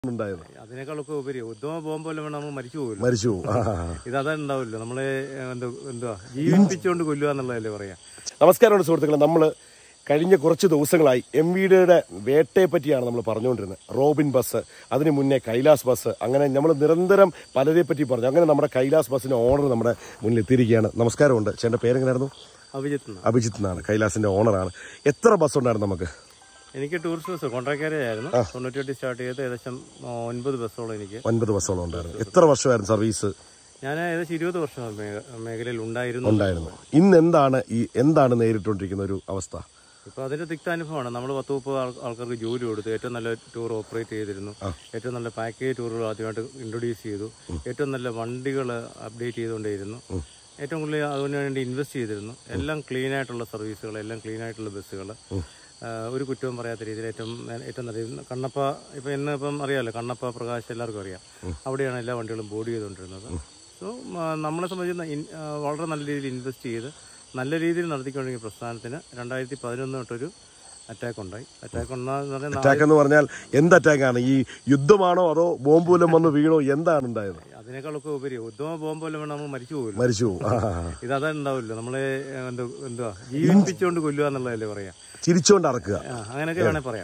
ഉണ്ടായത് അതിനേക്കാളൊക്കെ ഉപരി ഉദ്യമ ബോംബ് പോലെ വേണം നമ്മൾ മരിച്ചു പോകുമല്ലോ മരിച്ചു പോകും ആ, ആ, ആ. ഇത് അതാ ഉണ്ടാവില്ല നമ്മളെ ഏഹ്, എന്താ എന്തുവാ ജീവിപ്പിച്ചുകൊണ്ട് കൊല്ലുക എന്നുള്ളതല്ലേ പറയാ നമസ്കാരമുണ്ട് സുഹൃത്തുക്കളെ നമ്മൾ കഴിഞ്ഞ കുറച്ച് ദിവസങ്ങളായി എം വിയുടെ വേട്ടയെ പറ്റിയാണ് നമ്മൾ പറഞ്ഞുകൊണ്ടിരുന്നത് റോബിൻ ബസ് അതിന് മുന്നേ കൈലാസ് ബസ് അങ്ങനെ നമ്മൾ നിരന്തരം പലരെ പറ്റി പറഞ്ഞു അങ്ങനെ നമ്മുടെ കൈലാസ് ബസ്സിന്റെ ഓണർ നമ്മുടെ മുന്നിൽ എത്തിയിരിക്കുകയാണ് നമസ്കാരമുണ്ട് ചേട്ടൻ്റെ പേരെങ്ങനെയായിരുന്നു അഭിജിത്ത് എന്നാ. അഭിജിത്ത് എന്നാണ് കൈലാസിന്റെ ഓണറാണ് എത്ര ബസ് ഉണ്ടായിരുന്നു നമുക്ക് എനിക്ക് ടൂറിസ്റ്റ് ബസ് കോൺട്രാക്ടറായിരുന്നു തൊണ്ണൂറ്റി സ്റ്റാർട്ട് ചെയ്ത് ഏകദേശം ആ, ഒൻപത് ബസ്സോളം എനിക്ക് ഒൻപത് ബസ്സോളം ഉണ്ടായിരുന്നു എത്ര വർഷമായിരുന്നു സർവീസ് ഞാൻ ഏകദേശം ഇരുപത് വർഷം മേഖ- മേഖലയിൽ ഉണ്ടായിരുന്നു ഉണ്ടായിരുന്നു ഇന്ന് എന്താണ് ഈ എന്താണ് നേരിട്ടുകൊണ്ടിരിക്കുന്ന ഒരു അവസ്ഥ ഇപ്പൊ അതിന്റെ തിക്താനുഭവമാണ് നമ്മൾ പത്ത് മുപ്പത് ആൾ- ആൾക്കാർക്ക് ജോലി കൊടുത്തു ഏറ്റവും നല്ല ടൂർ ഓപ്പറേറ്റ് ചെയ്തിരുന്നു ഏറ്റവും നല്ല പാക്കേജ് ടൂറുകൾ ആദ്യമായിട്ട് ഇൻട്രൊഡ്യൂസ് ചെയ്തു ഏറ്റവും നല്ല വണ്ടികൾ അപ്ഡേറ്റ് ചെയ്തുകൊണ്ടേയിരുന്നു ഏറ്റവും കൂടുതൽ അതിനു വേണ്ടി ഇൻവെസ്റ്റ് ചെയ്തിരുന്നു എല്ലാം ക്ലീൻ ആയിട്ടുള്ള സർവീസുകൾ എല്ലാം ക്ലീൻ ആയിട്ടുള്ള ബസ്സുകൾ ഒരു കുറ്റവും പറയാത്ത രീതിയിൽ ഏറ്റവും ഏറ്റവും നല്ല രീതിയിൽ കണ്ണപ്പ ഇപ്പൊ ഇന്ന് ഇപ്പം അറിയാമല്ലോ കണ്ണപ്പ പ്രകാശ് എല്ലാവർക്കും അറിയാം അവിടെയാണ് എല്ലാ വണ്ടികളും ബോഡി ചെയ്തുകൊണ്ടിരുന്നത് സോ നമ്മളെ സംബന്ധിച്ച് ഇൻ- ആ, വളരെ നല്ല രീതിയിൽ ഇൻവെസ്റ്റ് ചെയ്ത് നല്ല രീതിയിൽ നടത്തിക്കൊണ്ടിരിക്കുന്ന പ്രസ്ഥാനത്തിന് രണ്ടായിരത്തി പതിനൊന്ന് തൊട്ടൊരു അറ്റാക്ക് ഉണ്ടായി അറ്റാക്ക് ഉണ്ടാന്ന് പറഞ്ഞാൽ അറ്റാക്ക് എന്ന് പറഞ്ഞാൽ എന്ത് അറ്റാക്കാണ് ഈ യുദ്ധമാണോ അതോ ബോംബൂലം വന്ന് വീണോ എന്താണ് ഉണ്ടായത് അതിനേക്കാളൊക്കെ ഉപരി ഉദ്യമ ബോംബ് പോലെ വേണം നമ്മൾ മരിച്ചു പോകുമല്ലോ മരിച്ചു പോകും ആ, ആ, ആ. ഇത് അതാ ഉണ്ടാവില്ല നമ്മളെ ഏഹ്, എന്ത് എന്തുവാ ജീവിപ്പിച്ചുകൊണ്ട് കൊല്ലുക എന്നുള്ളതല്ലേ പറയാ ചിരിച്ചുകൊണ്ട് അറക്കുക ആ, അങ്ങനെയൊക്കെ വേണേ പറയാം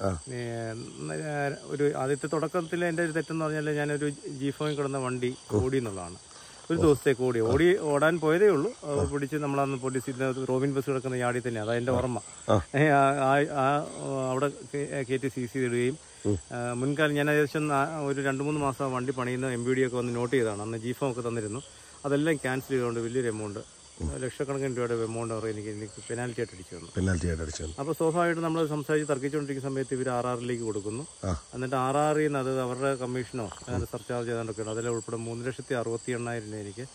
ഏഹ്, ഒരു ആദ്യത്തെ തുടക്കത്തിൽ എൻ്റെ ഒരു തെറ്റെന്ന് പറഞ്ഞാൽ ഞാനൊരു ജി ഫോയിൽ കിടന്ന വണ്ടി ഓടി എന്നുള്ളതാണ് ഒരു ദിവസത്തേക്ക് ഓടി ഓടി ഓടാൻ പോയതേ ഉള്ളൂ അത് പിടിച്ച് നമ്മളന്ന് പോലീസ് ഇതിനകത്ത് റോബിൻ ബസ് കിടക്കുന്ന യാടി തന്നെ അതാ എൻ്റെ ഓർമ്മ ഏഹ്, ആ- ആ- ആ അവിടെ കയറ്റി സീസ് ചെയ്തിടുകയും ഏഹ്, മുൻകാലം ഞാൻ ഏകദേശം നാ- ഒരു രണ്ട് മൂന്ന് മാസം വണ്ടി പണിയുന്ന എം ബി ഡി ഒക്കെ വന്ന് നോട്ട് ചെയ്തതാണ് അന്ന് ജി ഫോം ഒക്കെ തന്നിരുന്നു അതെല്ലാം ക്യാൻസൽ ചെയ്തുകൊണ്ട് വലിയൊരു എമൗണ്ട് ലക്ഷക്കണക്കിന് രൂപയുടെ എമൗണ്ട് അവർ എനിക്ക് എനിക്ക് പെനാൽറ്റി ആയിട്ട് അടിച്ചു തന്നു പെനാൽറ്റി ആയിട്ട് അടിച്ചു അപ്പോൾ സ്വാഭാവികമായിട്ടും നമ്മൾ സംസാരിച്ച് തർക്കിച്ചുകൊണ്ടിരിക്കുന്ന സമയത്ത് ഇവർ ആർ ആറിലേക്ക് കൊടുക്കുന്നു ആ. എന്നിട്ട് ആർ ആറിൽ നിന്ന് അത് അവരുടെ കമ്മീഷനോ അങ്ങനെ സർചാർജ് ചെയ്താണ്ടൊക്കെയാണ് അതിൽ ഉൾപ്പെടെ മൂന്ന് ലക്ഷത്തി അറുപത്തി എണ്ണായിരം രൂപ എനിക്ക്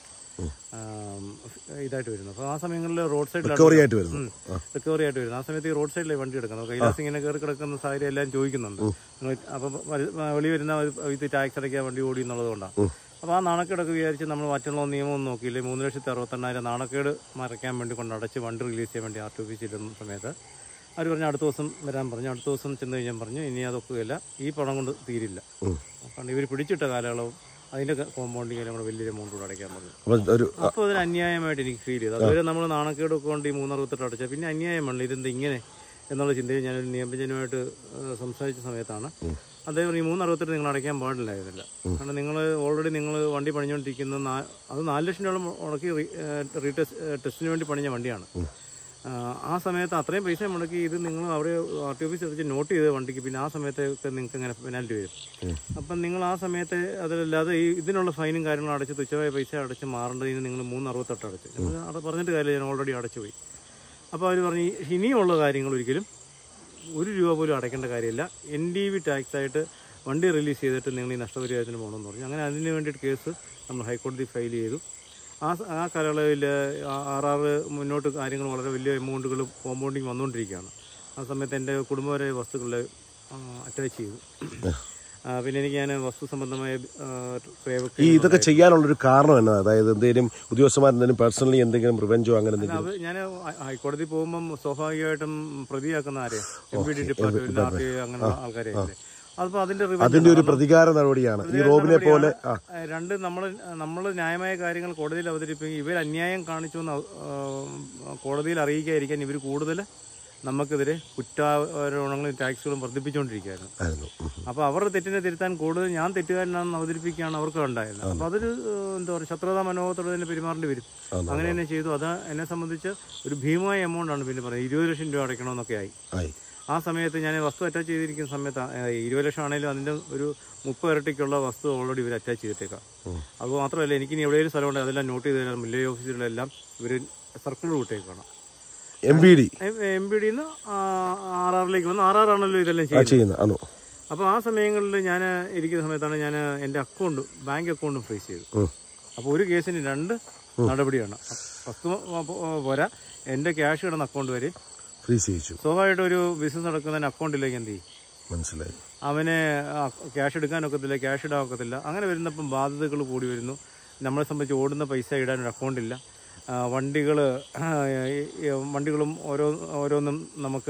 ആം, ഇതായിട്ട് വരുന്നു അപ്പോൾ ആ സമയങ്ങളിൽ റോഡ് സൈഡിലാണ് റിക്കവറി ആയിട്ട് വരുന്നു റിക്കവറി ആയിട്ട് വരുന്നത് ആ സമയത്ത് ഈ റോഡ് സൈഡിലെ വണ്ടി എടുക്കുന്നത് കൈലാസ് ഇങ്ങനെ കയറി കിടക്കുന്ന സാഹചര്യം എല്ലാം ചോദിക്കുന്നുണ്ട് അപ്പം വെളി വരുന്ന ഇത് ടാക്സ് അടയ്ക്കാൻ വണ്ടി ഓടി എന്നുള്ളത് കൊണ്ടാണ് അപ്പോൾ ആ നാണക്കേടൊക്കെ വിചാരിച്ച് നമ്മൾ മറ്റുള്ള നിയമമൊന്നും നോക്കിയില്ലേ മൂന്ന് ലക്ഷത്തി അറുപത്തെണ്ണായിരം നാണക്കേട് മറയ്ക്കാൻ വേണ്ടി കൊണ്ട് അടച്ച് വണ്ടി റിലീസ് ചെയ്യാൻ വേണ്ടി ആർ ടി ഓഫീസിൽ ഇരുന്ന സമയത്ത് അവർ പറഞ്ഞു അടുത്ത ദിവസം വരാൻ പറഞ്ഞു അടുത്ത ദിവസം ചെന്ന് കഴിഞ്ഞാൽ പറഞ്ഞു ഇനി അതൊക്കെയില്ല ഈ പണം കൊണ്ട് തീരില്ല കാരണം ഇവർ പിടിച്ചിട്ട കാലയളവും അതിൻ്റെ കോമ്പൗണ്ടിങ് എല്ലാം കൂടെ വലിയൊരു എമൗണ്ട് കൂടെ അടയ്ക്കാൻ പറഞ്ഞു അപ്പൊ ഒരു അപ്പോൾ അതിന് അന്യായമായിട്ട് എനിക്ക് ഫീൽ ചെയ്തു അതുവരെ നമ്മൾ നാണക്കേടൊക്കെ കൊണ്ട് ഈ മൂന്നറുപത്തെട്ട് അടച്ച പിന്നെ അന്യായമല്ല ഇതെന്ത് ഇങ്ങനെ എന്നുള്ള ചിന്തയിൽ ഞാനൊരു നിയമജനുമായിട്ട് ഏഹ്, സംസാരിച്ച സമയത്താണ് അദ്ദേഹം പറഞ്ഞു, ഈ മൂന്നറുപത്തെട്ട് നിങ്ങൾ അടയ്ക്കാൻ പാടില്ലായിരുന്നില്ല കാരണം നിങ്ങൾ ഓൾറെഡി നിങ്ങൾ വണ്ടി പണിഞ്ഞുകൊണ്ടിരിക്കുന്ന നാ- അത് നാല് ലക്ഷം രൂപ മുടക്കി റീടെസ്റ്റ് ടെസ്റ്റിന് വേണ്ടി പണിഞ്ഞ വണ്ടിയാണ് ആഹ്, ആ സമയത്ത് അത്രയും പൈസ മുടക്കി ഇത് നിങ്ങൾ അവിടെ ആർ ടി ഓഫീസ് വെച്ച് നോട്ട് ചെയ്ത വണ്ടിക്ക് പിന്നെ ആ സമയത്തൊക്കെ നിങ്ങൾക്ക് ഇങ്ങനെ പെനാൽറ്റി വരും അപ്പം നിങ്ങൾ ആ സമയത്ത് അതിലല്ലാതെ ഈ ഇതിനുള്ള ഫൈനും കാര്യങ്ങളും അടച്ച് തുച്ഛമായ പൈസ അടച്ച് മാറേണ്ടതിന് നിങ്ങൾ മൂന്ന് അറുപത്തെട്ട് അടച്ചു ഞങ്ങൾ അത് പറഞ്ഞിട്ട് കാര്യമില്ല ഞാൻ ഓൾറെഡി അടച്ചു പോയി അപ്പോൾ അവർ പറഞ്ഞു "ഈ- ഇനിയുള്ള കാര്യങ്ങൾ ഒരിക്കലും ഒരു രൂപ പോലും അടയ്ക്കേണ്ട കാര്യമില്ല എൻ ഡി വി ടാക്സ് ആയിട്ട് വണ്ടി റിലീസ് ചെയ്തിട്ട് നിങ്ങൾ ഈ നഷ്ടപരിഹാരത്തിന് പോകണമെന്ന് പറഞ്ഞു അങ്ങനെ അതിന് വേണ്ടിയിട്ട് കേസ് നമ്മൾ ഹൈക്കോടതി ഫയൽ ചെയ്തു ആ സ- ആ കാലയളവിൽ ആർ ആർ മുന്നോട്ട് കാര്യങ്ങൾ വളരെ വലിയ എമൗണ്ടുകൾ കോമ്പൗണ്ടിങ് വന്നുകൊണ്ടിരിക്കുകയാണ് ആ സമയത്ത് എൻ്റെ കുടുംബപരമായ വസ്തുക്കൾ അറ്റാച്ച് ചെയ്തു ആ, പിന്നെ എനിക്ക് ഞാൻ വസ്തു സംബന്ധമായ ആ, പ്രേവ- ഈ ഇതൊക്കെ ചെയ്യാനുള്ള ഒരു കാരണം എന്നാ അതായത് എന്തെങ്കിലും ഉദ്യോഗസ്ഥന്മാർ എന്തെങ്കിലും പേഴ്സണലി എന്തെങ്കിലും റിവെഞ്ചോ അങ്ങനെ എന്തെങ്കിലും അത് ഞാൻ ഹൈക്കോടതി പോകുമ്പം സ്വാഭാവികമായിട്ടും പ്രതിയാക്കുന്ന ആരെയും M P D department R T അങ്ങനെ ആൾക്കാരെ അതിപ്പോ അതിന്റെ revenge അതിന്റെ ഒരു പ്രതികാര നടപടിയാണ് ഈ റോബിനെ പോലെ ആ ആ, രണ്ട് നമ്മൾ നമ്മൾ ന്യായമായ കാര്യങ്ങൾ കോടതിയിൽ അവതരിപ്പിക്കും ഇവർ അന്യായം കാണിച്ചു എന്ന് അവ- ആ, കോടതിയിൽ അറിയിക്കാതിരിക്കാൻ ഇവർ കൂടുതൽ നമുക്കെതിരെ കുറ്റാരോപണങ്ങളും ടാക്സുകളും വർദ്ധിപ്പിച്ചുകൊണ്ടിരിക്കുകയായിരുന്നു ആയിരുന്നു ഉം. അപ്പോൾ അവരുടെ തെറ്റിനെ തിരുത്താൻ കൂടുതൽ ഞാൻ തെറ്റുകാരനാണെന്ന് അവതരിപ്പിക്കുകയാണ് അവർക്ക് ഉണ്ടായിരുന്നത് അപ്പോൾ അതൊരു ഏഹ്, എന്താ പറയുക ശത്രുതാ മനോഭാവത്തോടെ തന്നെ പെരുമാറേണ്ടി വരും അങ്ങനെ തന്നെ ചെയ്തു അത് എന്നെ സംബന്ധിച്ച് ഒരു ഭീമമായ എമൗണ്ട് ആണ് പിന്നെ പറയുന്നത് ഇരുപത് ലക്ഷം രൂപ അടയ്ക്കണമെന്നൊക്കെ ആയി ആയി ആ സമയത്ത് ഞാൻ വസ്തു അറ്റാച്ച് ചെയ്തിരിക്കുന്ന സമയത്ത് ആ, ഏഹ്, ഇരുപത് ലക്ഷം ആണെങ്കിലും അതിൻ്റെ ഒരു മുപ്പത് ഇരട്ടിക്കുള്ള വസ്തു ഓൾറെഡി ഇവർ അറ്റാച്ച് ചെയ്തിട്ടേക്കാം അത് മാത്രമല്ല എനിക്ക് ഇനി എവിടെയെങ്കിലും സ്ഥലമുണ്ട് അതെല്ലാം നോട്ട് ചെയ്ത് തരാം വില്ലേജ് ഓഫീസുകളെല്ലാം ഇവർ സർക്കിൾ വിട്ടേക്കാണ് M B D M B ഡിന്ന് ആർ ആറിലേക്ക് വന്ന് ആർ ആർ ആണല്ലോ ഇതെല്ലാം ചെയ്യുന്നത് ചെയ്യുന്ന ആണോ അപ്പോൾ ആ സമയങ്ങളിൽ ഞാൻ ഇരിക്കുന്ന സമയത്താണ് ഞാൻ എൻ്റെ അക്കൗണ്ട് ബാങ്ക് അക്കൗണ്ടും ഫ്രീസ് ചെയ്തു ഉം. അപ്പോൾ ഒരു കേസിന് രണ്ട് നടപടിയാണ് വസ്തു പോരാ എൻ്റെ ക്യാഷ് കിടന്ന അക്കൗണ്ട് വരെ ഫ്രീസ് ചെയ്യിച്ചു സ്വാഭാവികമായിട്ട് ഒരു ബിസിനസ് നടക്കുന്നതിന് അക്കൗണ്ടിലേക്ക് എന്ത് ചെയ്യും മനസ്സിലായി അവന് ക്യാഷ് എടുക്കാൻ ഒക്കത്തില്ല ക്യാഷ് ഇടാൻ ഒക്കത്തില്ല അങ്ങനെ വരുന്നപ്പം ബാധ്യതകൾ കൂടി വരുന്നു നമ്മളെ സംബന്ധിച്ച് ഓടുന്ന പൈസ ഇടാൻ ഒരു അക്കൗണ്ടില്ല വണ്ടികൾ വണ്ടികളും ഓരോ ഓരോന്നും നമുക്ക്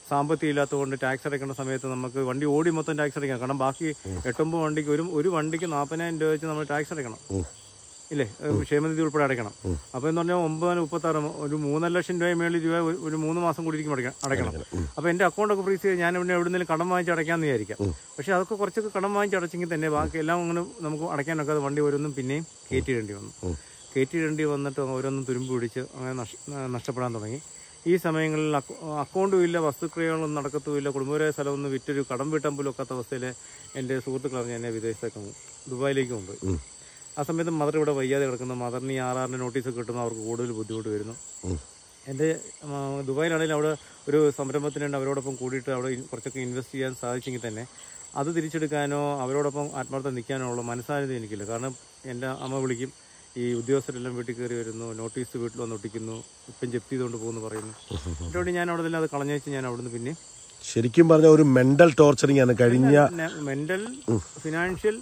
സാമ്പത്തികം ഇല്ലാത്തതുകൊണ്ട് ടാക്സ് അടയ്ക്കേണ്ട സമയത്ത് നമുക്ക് വണ്ടി ഓടി മൊത്തം ടാക്സ് അടയ്ക്കണം കാരണം ബാക്കി എട്ടൊമ്പത് വണ്ടിക്ക് ഒരു ഒരു വണ്ടിക്ക് നാൽപ്പതിനായിരം രൂപ വെച്ച് നമ്മൾ ടാക്സ് അടയ്ക്കണം ഇല്ലേ ഏഹ് ക്ഷേമനിധി ഉൾപ്പെടെ അടയ്ക്കണം അപ്പോൾ എന്ന് പറഞ്ഞാൽ ഒമ്പതിന് മുപ്പത്താറ് ഒരു മൂന്നര ലക്ഷം രൂപ മേളിൽ രൂപ ഒരു- ഒരു മൂന്ന് മാസം കൂടി ഇരിക്കും അടയ്ക്കണം അടയ്ക്കണം അപ്പോൾ എൻ്റെ അക്കൗണ്ടൊക്കെ ഫ്രീസ് ചെയ്ത് ഞാൻ ഇവിടെ എവിടെന്നെങ്കിലും കടം വാങ്ങിച്ച് അടയ്ക്കാമെന്ന് വിചാരിക്കാം പക്ഷേ അതൊക്കെ കുറച്ചൊക്കെ കടം വാങ്ങിച്ച് അടച്ചെങ്കിൽ തന്നെ ബാക്കി എല്ലാം അങ്ങനെ നമുക്ക് അടയ്ക്കാനൊക്കെ അത് വണ്ടി ഓരോന്നും പിന്നെയും കയറ്റിയിടേണ്ടി വന്നു കയറ്റിയിടേണ്ടി വന്നിട്ട് ഓരോന്നും തുരുമ്പ് പിടിച്ച് അങ്ങനെ നഷ്- നഷ്ടപ്പെടാൻ തുടങ്ങി ഈ സമയങ്ങളിൽ അക്ക- അക്കൗണ്ടും ഇല്ല വസ്തുക്രിയകളൊന്നും നടക്കത്തുമില്ല കുടുംബപരമായ സ്ഥലമൊന്നും വിറ്റൊരു കടം വീട്ടാൻ പോലും ഒക്കാത്ത അവസ്ഥയിൽ എൻ്റെ സുഹൃത്തുക്കൾ അറിഞ്ഞ് എന്നെ വിദേശത്തേക്ക് കൊ- ദുബായിലേക്ക് കൊണ്ടുപോയി ആ സമയത്ത് മദർ ഇവിടെ വയ്യാതെ കിടക്കുന്ന മദറിന് ഈ ആറാറിന് നോട്ടീസ് കിട്ടുമ്പോൾ അവർക്ക് കൂടുതൽ ബുദ്ധിമുട്ട് വരുന്നു എൻ്റെ ആ, ദുബായിലാണെങ്കിലും അവിടെ ഒരു സംരംഭത്തിനുണ്ട് അവരോടൊപ്പം കൂടിയിട്ട് അവിടെ ഇൻ- കുറച്ചൊക്കെ ഇൻവെസ്റ്റ് ചെയ്യാൻ സാധിച്ചെങ്കിൽ തന്നെ അത് തിരിച്ചെടുക്കാനോ അവരോടൊപ്പം ആത്മാർത്ഥം നിൽക്കാനോ ഉള്ള മനസ്സാധ്യത എനിക്കില്ല കാരണം എൻ്റെ അമ്മ വിളിക്കും ഈ ഉദ്യോഗസ്ഥരെല്ലാം വീട്ടിൽ കയറി വരുന്നു നോട്ടീസ് വീട്ടിൽ വന്ന് ഒട്ടിക്കുന്നു ഇപ്പം ജപ്തി ചെയ്തുകൊണ്ട് പോകുന്നു പറയുന്നു അതുകൊണ്ട് ഞാൻ അവിടെ നിന്ന് അത് കളഞ്ഞേച്ച് ഞാൻ അവിടുന്ന് പിന്നെ ശരിക്കും പറഞ്ഞ ഒരു മെന്റൽ ടോർച്ചറിങ് ആണ് കഴിഞ്ഞ മെന്റൽ ഫിനാൻഷ്യൽ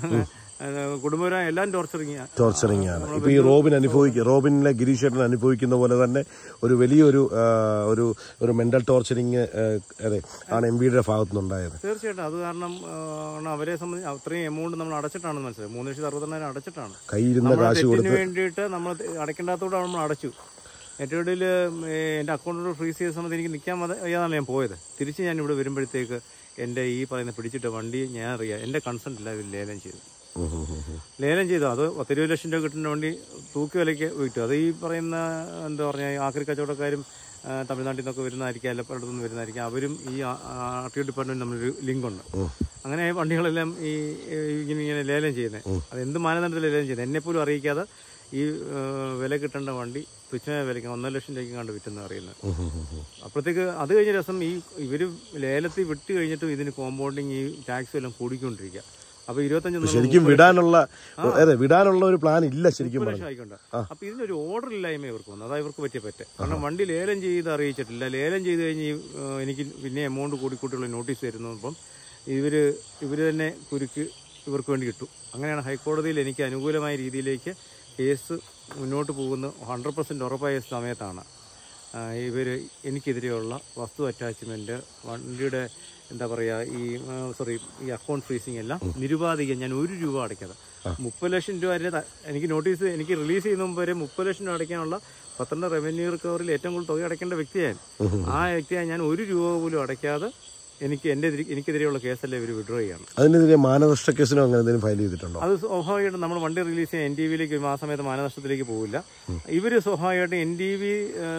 കുടുംബപരമായ എല്ലാം ടോർച്ചറിങ് ടോർച്ചറിങ് ആണ് ഇപ്പൊ ഈ റോബിൻ അനുഭവിക്കുക റോബിനിലെ ഗിരീഷ് ചേട്ടൻ അനുഭവിക്കുന്ന പോലെ തന്നെ ഒരു വലിയൊരു ആ, ഒരു ഒരു മെന്റൽ ടോർച്ചറിങ് അതെ ആണ് എം വിയുടെ ഭാഗത്തുനിന്നുണ്ടായത് തീർച്ചയായിട്ടും അത് കാരണം ആ, കാരണം അവരെ സംബന്ധിച്ച് അത്രയും എമൗണ്ട് നമ്മൾ അടച്ചിട്ടാണെന്ന് മനസ്സിലായി മൂന്ന് ലക്ഷത്തി അറുപത്തെണ്ണായിരം അടച്ചിട്ടാണ് കയ്യിരുന്ന നമ്മൾ കാശ് തെറ്റിന് കൊടുത്ത് വേണ്ടിയിട്ട് നമ്മൾ അടയ്ക്കേണ്ടാത്തോടെ നമ്മൾ അടച്ചു ഏറ്റവും കൂടുതൽ എൻ്റെ അക്കൗണ്ടിൽ ഫ്രീസ് ചെയ്ത സമയത്ത് എനിക്ക് നിൽക്കാൻ വയ്യാതാണ് ഞാൻ പോയത് തിരിച്ച് ഞാൻ ഇവിടെ വരുമ്പോഴത്തേക്ക് എൻ്റെ ഈ പറയുന്ന പിടിച്ചിട്ട വണ്ടി ഞാൻ അറിയാം എൻ്റെ കൺസെൻറ്റ് ഇല്ല ഇവർ ലേലം ചെയ്തു ഉം, ഉം, ഉം, ഉം. ലേലം ചെയ്തു അത് പത്തിരുപത് ലക്ഷം രൂപ കിട്ടുന്ന വണ്ടി തൂക്കി വിലയ്ക്ക് വിറ്റു അത് ഈ പറയുന്ന എന്താ പറയുക ആക്രി കച്ചവടക്കാരും ആ, തമിഴ്നാട്ടിൽ നിന്നൊക്കെ വരുന്നതായിരിക്കും അല്ല പലയിടത്തു നിന്ന് വരുന്നതായിരിക്കും അവരും ഈ ആർ ടി ഒ ഡിപ്പാർട്ട്മെന്റ് തമ്മിലൊരു ലിങ്ക് ഉണ്ട് അങ്ങനെ ഈ വണ്ടികളെല്ലാം ഈ ഈ ഇങ്ങനെ ഇങ്ങനെ ലേലം ചെയ്യുന്നത് അത് എന്ത് മാനദണ്ഡത്തിൽ ലേലം ചെയ്യുന്നത് എന്നെ പോലും അറിയിക്കാതെ ഈ ആ, വില കിട്ടേണ്ട വണ്ടി തുച്ഛമായ വിലയ്ക്ക് ഒന്നര ലക്ഷം രൂപയ്ക്ക് കണ്ട് വിറ്റെന്ന് അറിയുന്നത് ഉം, ഉം, ഉം, ഉം. അപ്പോഴത്തേക്ക് അത് കഴിഞ്ഞ രസം ഈ ഇവര് ലേലത്തിൽ വിട്ട് കഴിഞ്ഞിട്ടും ഇതിന് കോമ്പൗണ്ടിങ് ഈ ടാക്സും എല്ലാം കൂടിക്കൊണ്ടിരിക്കുക അപ്പൊ ഇരുപത്തഞ്ച് ശരിക്കും വിടാനുള്ള അതെ വിടാനുള്ള ഒരു പ്ലാൻ ഇല്ല ശരിക്കും മുപ്പത് പറഞ്ഞു ലക്ഷം ആയിക്കൊണ്ട് അപ്പൊ ഇതിനൊരു ഓർഡർ ഇല്ലായ്മ ഇവർക്ക് വന്നു അതാ ഇവർക്ക് പറ്റിയ പറ്റേ കാരണം വണ്ടി ലേലം ചെയ്ത് അറിയിച്ചിട്ടില്ല ലേലം ചെയ്ത് കഴിഞ്ഞ് ഈ, ആ, എനിക്ക് പിന്നെ എമൗണ്ട് കൂടിക്കൂട്ടിയുള്ള നോട്ടീസ് വരുന്നു അപ്പം ഇവര് ഇവര് തന്നെ കുരുക്ക് ഇവർക്ക് വേണ്ടി കിട്ടും അങ്ങനെയാണ് ഹൈക്കോടതിയിൽ എനിക്ക് അനുകൂലമായ രീതിയിലേക്ക് കേസ് മുന്നോട്ട് പോകുന്ന ഹൺഡ്രഡ് പെർസെന്റ് ഉറപ്പായ സമയത്താണ് ആ, ഇവര് എനിക്കെതിരെയുള്ള വസ്തു അറ്റാച്ച്മെന്റ് വണ്ടിയുടെ എന്താ പറയാ ഈ സോറി ഈ അക്കൗണ്ട് ഫ്രീസിംഗ് എല്ലാം നിരുപാധികം ഞാൻ ഒരു രൂപ അടയ്ക്കാതെ മുപ്പത് ലക്ഷം രൂപ വരെ ത- എനിക്ക് നോട്ടീസ് എനിക്ക് റിലീസ് ചെയ്യുന്ന മുമ്പ് വരെ മുപ്പത് ലക്ഷം രൂപ അടയ്ക്കാനുള്ള പത്തനംതിട്ട റവന്യൂ റിക്കവറിൽ ഏറ്റവും കൂടുതൽ തുക അടയ്ക്കേണ്ട വ്യക്തിയായി ആ വ്യക്തിയായി ഞാൻ ഒരു രൂപ പോലും അടയ്ക്കാതെ എനിക്ക് എൻ്റെ എതിരെ- എനിക്കെതിരെയുള്ള കേസല്ലേ ഇവർ വിഡ്രോ ചെയ്യാണ് അതിനെതിരെ മാനനഷ്ട കേസിനോ അങ്ങനെ എന്തെങ്കിലും ഫയൽ ചെയ്തിട്ടുണ്ടോ അത് സ്വാഭാവികമായിട്ടും നമ്മൾ വണ്ടി റിലീസ് ചെയ്യാൻ എൻ ടി വിയിലേക്ക് ആ സമയത്ത് മാനനഷ്ടത്തിലേക്ക് പോവില്ല ഇവര് സ്വാഭാവികമായിട്ടും എൻ ടി വി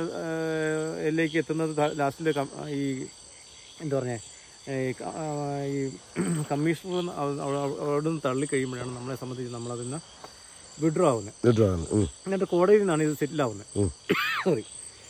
ലേക്ക് എത്തുന്നത് ലാസ്റ്റിൽ ഈ എന്താ പറഞ്ഞേ ഈ ക- ആ, ഈ കമ്മീഷണർ അവിടെ നിന്ന് തള്ളി കഴിയുമ്പോഴാണ് നമ്മളെ സംബന്ധിച്ച് നമ്മളതിൽ നിന്ന് വിഡ്രോ ആവുന്നത് വിട്ടുവാണ്. ഉം, എന്നിട്ട് കോടതിയിൽ നിന്നാണ് ഇത് സെറ്റിൽ ആവുന്നത് ഉം. സോറി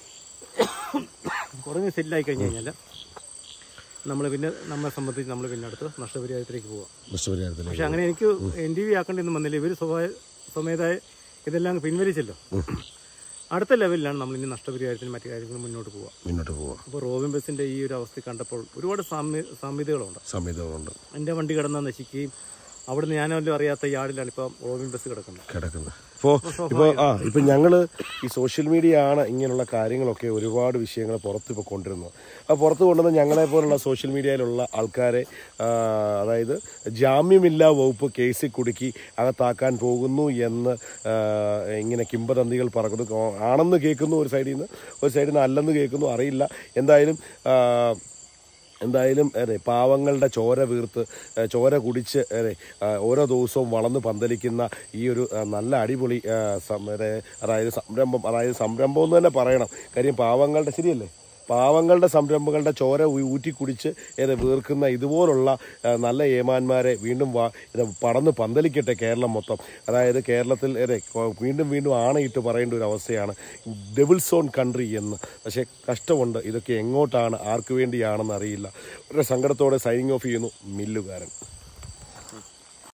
കോടതി സെറ്റിലായി കഴിഞ്ഞ് കഴിഞ്ഞാൽ നമ്മൾ പിന്നെ നമ്മളെ സംബന്ധിച്ച് നമ്മൾ പിന്നെ അടുത്ത് നഷ്ടപരിഹാരത്തിലേക്ക് പോവാം നഷ്ടപരിഹാരത്തിന് പക്ഷെ അങ്ങനെ എനിക്ക് എൻ ടി വി ആക്കേണ്ടി വന്നില്ല ഇവർ സ്വഭാവ സ്വമേധമായ ഇതെല്ലാം പിൻവലിച്ചല്ലോ അടുത്ത ലെവലിലാണ് നമ്മൾ ഇനി നഷ്ടപരിഹാരത്തിനും മറ്റു കാര്യങ്ങളും മുന്നോട്ട് പോവുക മുന്നോട്ട് പോവാം അപ്പോൾ റോബിൻ ബസിന്റെ ഈ ഒരു അവസ്ഥ കണ്ടപ്പോൾ ഒരുപാട് സാമ്യ സാമ്യതകളുണ്ട് സംഹിതകളുണ്ട് എൻ്റെ വണ്ടി കിടന്നാൽ നശിക്കുകയും അവിടുന്ന് ഞാനല്ലോ അറിയാത്ത യാർഡിലാണ് ഇപ്പം റോബിൻ ബസ് കിടക്കുന്നത് കിടക്കുന്നത് ഇപ്പോ ഇപ്പോ ആ ഇപ്പൊ ഞങ്ങള് ഈ സോഷ്യൽ മീഡിയ ആണ് ഇങ്ങനെയുള്ള കാര്യങ്ങളൊക്കെ ഒരുപാട് വിഷയങ്ങൾ പുറത്ത് ഇപ്പോൾ കൊണ്ടുവരുന്നത് ആ പുറത്ത് കൊണ്ടുവന്ന് ഞങ്ങളെ പോലുള്ള സോഷ്യൽ മീഡിയയിലുള്ള ആൾക്കാരെ ആ, അതായത് ജാമ്യമില്ലാ വകുപ്പ് കേസിൽ കുടുക്കി അകത്താക്കാൻ പോകുന്നു എന്ന് ആ, ഇങ്ങനെ കിംബദന്തികൾ പറയുന്നു ആണെന്ന് കേൾക്കുന്നു ഒരു സൈഡിൽ നിന്ന് ഒരു സൈഡിൽ നിന്ന് അല്ലെന്ന് കേൾക്കുന്നു അറിയില്ല എന്തായാലും ആ, എന്തായാലും അതെ പാവങ്ങളുടെ ചോര വീർത്ത് ഏ, ചോര കുടിച്ച് അതെ ആ, ഓരോ ദിവസവും വളർന്ന് പന്തലിക്കുന്ന ഈ ഒരു ആ, നല്ല അടിപൊളി ആ, സം- അതെ, അതായത് സംരംഭം അതായത് സംരംഭം എന്ന് തന്നെ പറയണം കാര്യം പാവങ്ങളുടെ ശരിയല്ലേ പാവങ്ങളുടെ സംരംഭങ്ങളുടെ ചോര ഊ- ഊറ്റി കുടിച്ച് ഏത് വീർക്കുന്ന ഇതുപോലുള്ള ആ, നല്ല ഏമാന്മാരെ വീണ്ടും വാ ഇത് പടന്ന് പന്തലിക്കട്ടെ കേരളം മൊത്തം അതായത് കേരളത്തിൽ അതെ കൊ- വീണ്ടും വീണ്ടും ആണയിട്ട് പറയേണ്ട ഒരു അവസ്ഥയാണ് ഡബിൾ സോൺ കൺട്രി എന്ന് പക്ഷേ കഷ്ടമുണ്ട് ഇതൊക്കെ എങ്ങോട്ടാണ് ആർക്ക് വേണ്ടിയാണെന്ന് അറിയില്ല വളരെ സങ്കടത്തോടെ സൈനിങ് ഓഫ് ചെയ്യുന്നു മില്ലുകാരൻ